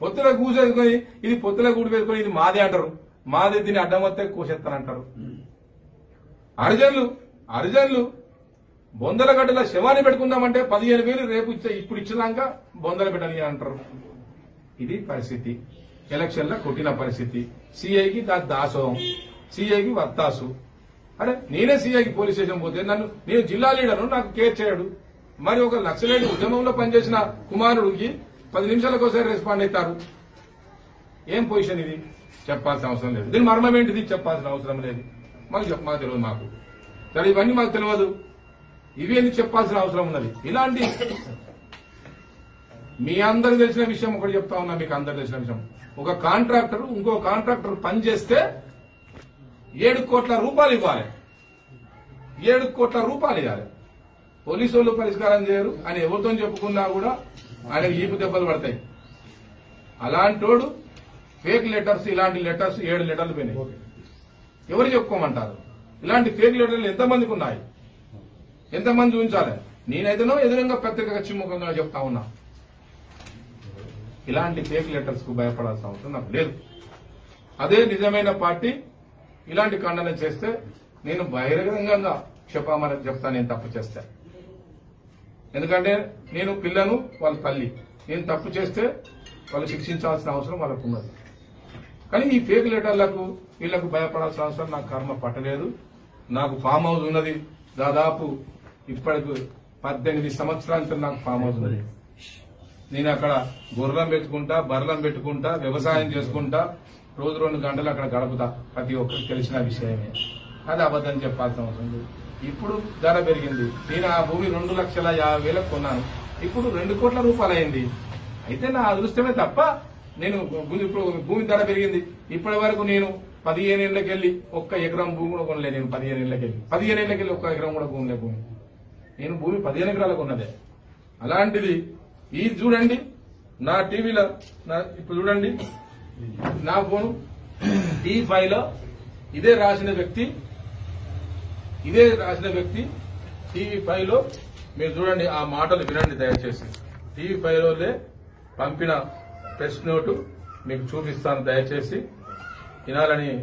పొత్తుల కూసేసుకొని ఇది పొత్తుల గూడు వేసుకొని ఇది మాదే అంటారు మాదే దీన్ని అడ్డం వస్తే కూసేస్తానంటారు అర్జన్లు అర్జన్లు బొందల గడ్డల శవాన్ని పెట్టుకుందామంటే పదిహేను వేలు రేపు ఇచ్చే ఇప్పుడు ఇచ్చినాక బొందల పెట్టని అంటారు ఇది పరిస్థితి ఎలక్షన్ లో కొట్టిన పరిస్థితి సిఐకి దా దాసోహం సిఐకి వత్తాసు అరే నేనే సిఐకి పోలీస్ స్టేషన్ పోతే నన్ను నేను జిల్లా లీడర్ను నాకు కేర్ చేయడు మరి ఒక నక్సలైట్ ఉద్యమంలో పనిచేసిన కుమారుడికి పది నిమిషాలకు ఒకసారి రెస్పాండ్ అవుతారు ఏం పొజిషన్ ఇది చెప్పాల్సిన అవసరం లేదు దీని మర్మం ఏంటిది చెప్పాల్సిన అవసరం లేదు మాకు చెప్ప మాకు తెలియదు మాకు సరే ఇవన్నీ మాకు తెలియదు ఇవి ఎందుకు చెప్పాల్సిన అవసరం ఉన్నది ఇలాంటి మీ అందరికి తెలిసిన విషయం ఒకటి చెప్తా ఉన్నా మీకు అందరికి తెలిసిన విషయం ఒక కాంట్రాక్టర్ ఇంకో కాంట్రాక్టర్ పని చేస్తే ఏడు కోట్ల రూపాయలు ఇవ్వాలి ఏడు కోట్ల రూపాయలు ఇవ్వాలి పోలీసు వాళ్ళు పరిష్కారం చేయరు అని ఎవరితో చెప్పుకున్నా కూడా ఆయన ఈపు దెబ్బలు పడతాయి అలాంటోడు ఫేక్ లెటర్స్ ఇలాంటి లెటర్స్ ఏడు లెటర్లు పోయినాయి ఎవరు చెప్పుకోమంటారు ఇలాంటి ఫేక్ లెటర్లు ఎంతమందికి ఉన్నాయి ఎంతమంది ఉంచాలి నేనైతేనో ఎదురుగా పత్రిక చిమ్ముఖంగా చెప్తా ఉన్నా ఇలాంటి ఫేక్ లెటర్స్ కు భయపడాల్సిన అవసరం నాకు లేదు అదే నిజమైన పార్టీ ఇలాంటి ఖండన చేస్తే నేను బహిరంగంగా చెప్పామని చెప్తా నేను తప్పు చేస్తే ఎందుకంటే నేను పిల్లను వాళ్ళ తల్లి నేను తప్పు చేస్తే వాళ్ళు శిక్షించాల్సిన అవసరం వాళ్ళకు ఉన్నది కానీ ఈ ఫేక్ లెటర్లకు వీళ్ళకు భయపడాల్సిన అవసరం నాకు కర్మ పట్టలేదు నాకు ఫామ్ హౌస్ ఉన్నది దాదాపు ఇప్పటికి పద్దెనిమిది సంవత్సరాల క్రితం నాకు ఫామ్ హౌస్ ఉన్నది నేను అక్కడ గుర్రం పెట్టుకుంటా బర్రం పెట్టుకుంటా వ్యవసాయం చేసుకుంటా రోజు రెండు గంటలు అక్కడ గడుపుతా ప్రతి ఒక్కరికి తెలిసిన విషయమే అది అబద్ధం చెప్పాల్సిన అవసరం లేదు ఇప్పుడు ధర పెరిగింది నేను ఆ భూమి రెండు లక్షల యాభై వేలకు కొన్నాను ఇప్పుడు రెండు కోట్ల రూపాయలు అయింది అయితే నా అదృష్టమే తప్ప నేను భూమి- ఇప్పుడు భూమి ధర పెరిగింది ఇప్పటి వరకు నేను పదిహేను ఏళ్ళకి వెళ్ళి ఒక్క ఎకరం భూమి కూడా కొనలే నేను పదిహేను ఏళ్ళకి వెళ్ళి పదిహేను ఏళ్ళకి వెళ్ళి ఒక్క ఎకరం కూడా కొనలే భూమి నేను భూమి పదిహేను ఎకరాలకు ఉన్నదే అలాంటిది ఇది చూడండి నా టీవీలో నా ఇప్పుడు చూడండి నా ఫోన్ టీ ఫైవ్ లో ఇదే రాసిన వ్యక్తి ఇదే రాసిన వ్యక్తి టీవీ ఫైవ్ లో మీరు చూడండి ఆ మాటలు వినండి దయచేసి టీవీ ఫైవ్ లోనే పంపిన ప్రెస్ నోటు మీకు చూపిస్తాను దయచేసి వినాలని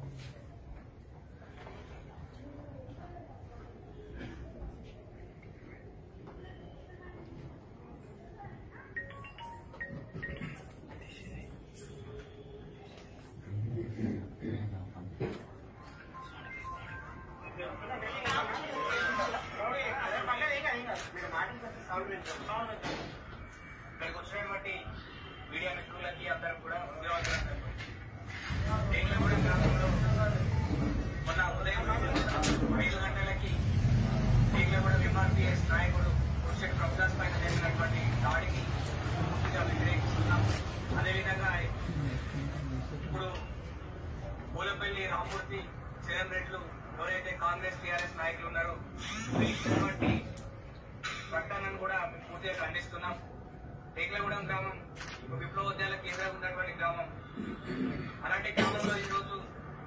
ఇక్కడికి వచ్చినటువంటి మీడియా మిత్రులకి అందరూ కూడా ఉద్యోగస్తులందరూ దేనిలగూడెం గ్రామంలో మొన్న ఉదయం ఐదు గంటలకి దేనిలగూడెం ఎంఆర్పీఎస్ నాయకుడు కుర్షెట్ ప్రభుదాస్ పైన జరిగినటువంటి దాడికి పూర్తిగా వ్యతిరేకిస్తున్నాం అదేవిధంగా ఇప్పుడు పూలపల్లి రామూర్తి చరణ్ రెడ్లు ఎవరైతే కాంగ్రెస్ టీఆర్ఎస్ నాయకులు ఉన్నారో వీళ్ళిచ్చినటువంటి ప్రకటనను కూడా మేము పూర్తిగా ఖండిస్తున్నాం టేక్లగూడెం గ్రామం ఒక విప్లవోద్యాల కేంద్రం ఉన్నటువంటి గ్రామం అలాంటి గ్రామంలో ఈరోజు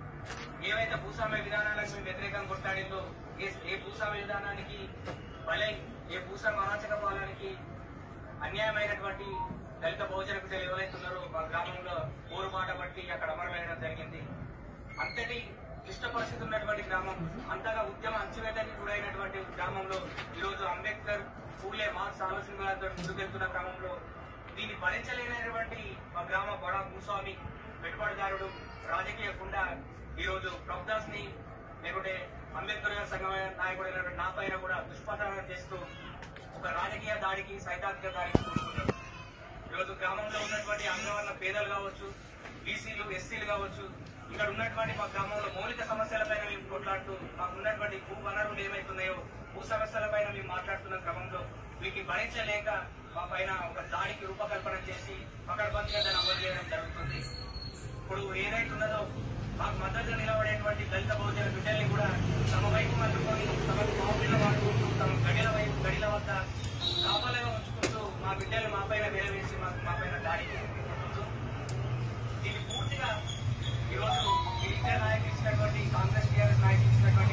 ఏవైతే భూస్వామ్య విధానాలకు మేము వ్యతిరేకంగా కొట్టాడిందో ఏ ఏ భూస్వామ్య విధానానికి బలై ఏ భూస్వామ్య అరాచక పాలనకి అన్యాయమైనటువంటి దళిత బహుజన బిడ్డలు ఎవరైతే ఉన్నారో మా గ్రామంలో పోరుబాట బట్టి అక్కడ అమరవేయడం జరిగింది అంతటి క్లిష్ట పరిస్థితి ఉన్నటువంటి గ్రామం అంతగా ఉద్యమ అంచువేతకి గురైనటువంటి గ్రామంలో ఈరోజు అంబేద్కర్ పూలే మార్క్స్ ఆలోచనలతో ముందుకెళ్తున్న క్రమంలో దీన్ని భరించలేనటువంటి మా గ్రామ బడా భూస్వామి పెట్టుబడిదారుడు రాజకీయ గుండా ఈరోజు ప్రభుదాస్ ని లేకుంటే అంబేద్కర్ గారి సంఘ నాయకుడైనటువంటి నా పైన కూడా దుష్ప్రచారం చేస్తూ ఒక రాజకీయ దాడికి సైద్ధాంతిక దాడికి కూడుకున్నాడు ఈరోజు గ్రామంలో ఉన్నటువంటి అగ్రవర్ణ పేదలు కావచ్చు బీసీలు ఎస్సీలు కావచ్చు ఇక్కడ ఉన్నటువంటి మా గ్రామంలో మౌలిక సమస్యలపైన మేము కొట్లాడుతూ మాకు ఉన్నటువంటి భూ వనరులు ఏమైతున్నాయో భూ సమస్యలపైన మేము మాట్లాడుతున్న క్రమంలో వీటిని భరించలేక మా పైన ఒక దాడికి రూపకల్పన చేసి పకడ్బందీగా దాన్ని అమలు చేయడం జరుగుతుంది ఇప్పుడు ఏదైతే ఉన్నదో మాకు మద్దతుగా నిలబడేటువంటి దళిత బహుజన బిడ్డల్ని కూడా తమ వైపు మలుపుకొని తమకు బావుల వాడుకుంటూ తమ గడిల వైపు గడిల వద్ద కాపలుగా ఉంచుకుంటూ మా బిడ్డలు మా పైన వేసి మాకు మా పైన దాడికి ఉంచుకుంటూ దీన్ని పూర్తిగా ఈరోజు ఈ ఇద్దరు నాయకులు ఇచ్చినటువంటి కాంగ్రెస్ టీఆర్ఎస్ నాయకులు ఇచ్చినటువంటి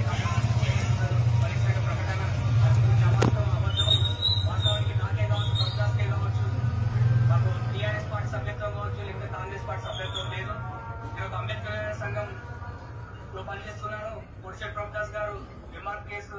పరిశ్రమ ప్రకటన అది గురించి అబద్ధం అబద్ధం వాస్తవానికి నాకే కావచ్చు ప్రభుత్వానికే కావచ్చు మాకు టీఆర్ఎస్ పార్టీ సభ్యత్వం కావచ్చు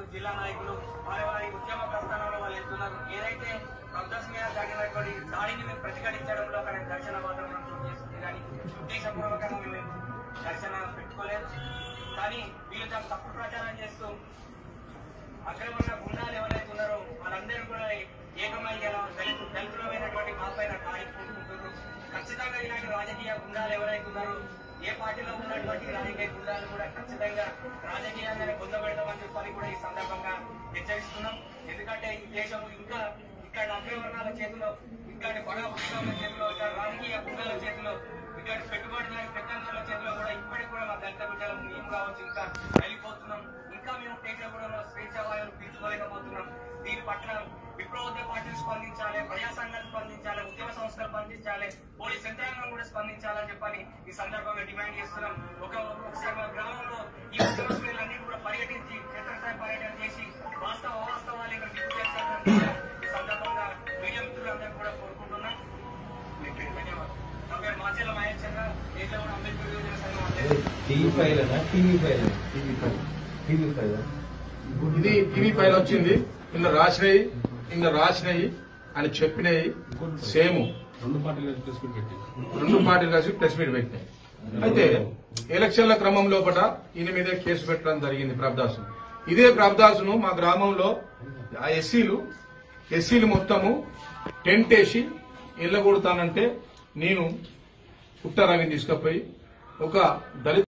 జిల్లా నాయకులు వారి వారి ఉద్యమ ప్రస్థానంలో వాళ్ళు వెళ్తున్నారు ఏదైతే ప్రభుత్వం మీద జరిగినటువంటి దాడిని మేము ప్రతిఘటించడంలో అక్కడ దర్శన వాతావరణం చోటు చేస్తుంది కానీ ఉద్దేశపూర్వకంగా మేము దర్శన పెట్టుకోలేదు కానీ వీళ్ళు తమ తప్పుడు ప్రచారం చేస్తూ అక్కడ ఉన్న గుండాలు ఎవరైతే ఉన్నారో వాళ్ళందరూ కూడా ఏకమయ్యేలా దళితు దళితులమైనటువంటి మా పైన దాడి పూనుకుంటున్నారు ఖచ్చితంగా ఇలాంటి రాజకీయ గుండాలు ఎవరైతే ఉన్నారో ఏ పార్టీలో ఉన్నటువంటి రాజకీయ గుండాలు కూడా ఖచ్చితంగా రాజకీయంగానే పొందబెడతామని చెప్పని కూడా ఈ సందర్భంగా హెచ్చరిస్తున్నాం ఎందుకంటే ఈ దేశం ఇంకా ఇక్కడ అగ్రవర్ణాల చేతిలో ఇక్కడి బడా ఉద్యోగుల చేతిలో ఇక్కడ రాజకీయ గుండాల చేతిలో ఇక్కడ పెట్టుబడిదారి పెద్దంగాల చేతిలో కూడా ఇప్పటికి కూడా మా దళిత బిడ్డలు మేము కావచ్చు ఇంకా వెళ్ళిపోతున్నాం ఇంకా మేము టేకగూడలో స్వేచ్ఛ వాయువులు పీల్చుకోలేకపోతున్నాం దీని పట్ల విప్లవోద్య పార్టీలు స్పందించాలి ప్రజా సంఘాలు స్పందించాలి ఉద్యమ సంస్థలు స్పందించాలి పోలీస్ యంత్రాంగం కూడా స్పందించాలని చెప్పని ఈ సందర్భంగా డిమాండ్ చేస్తున్నాం ఒక ఒకసారి మా గ్రామంలో ఈ ఉద్యమస్తులన్నీ కూడా పర్యటించి క్షేత్రస్థాయి పర్యటన చేసి వాస్తవ అవాస్తవాలు ఇక్కడ గుర్తు చేస్తారని కూడా ఈ సందర్భంగా మీడియా మిత్రులందరూ కూడా కోరుకుంటున్నాం ధన్యవాదాలు నా పేరు మాచెల్ల మహేష్ చంద్ర దేశంలో కూడా అంబేద్కర్ యువజన సంఘం అందరూ టీవీ ఫైల్ అనా TV file TV file TV file ఇది టీవీ ఫైల్ వచ్చింది ఇందులో రాసినవి ఇందులో రాసినవి అని చెప్పినవి సేమ్ రెండు పార్టీలు ప్రెస్ మీట్ పెట్టి రెండు పార్టీలు కలిసి ప్రెస్ మీట్ పెట్టినాయి అయితే ఎలక్షన్ల క్రమం లోపల ఈయన మీదే కేసు పెట్టడం జరిగింది ప్రభదాసు ఇదే ప్రభదాసును మా గ్రామంలో ఆ ఎస్సీలు ఎస్సీలు మొత్తము టెంట్ వేసి ఇళ్ళగొడతానంటే నేను పుట్ట రవిని తీసుకుపోయి ఒక దళిత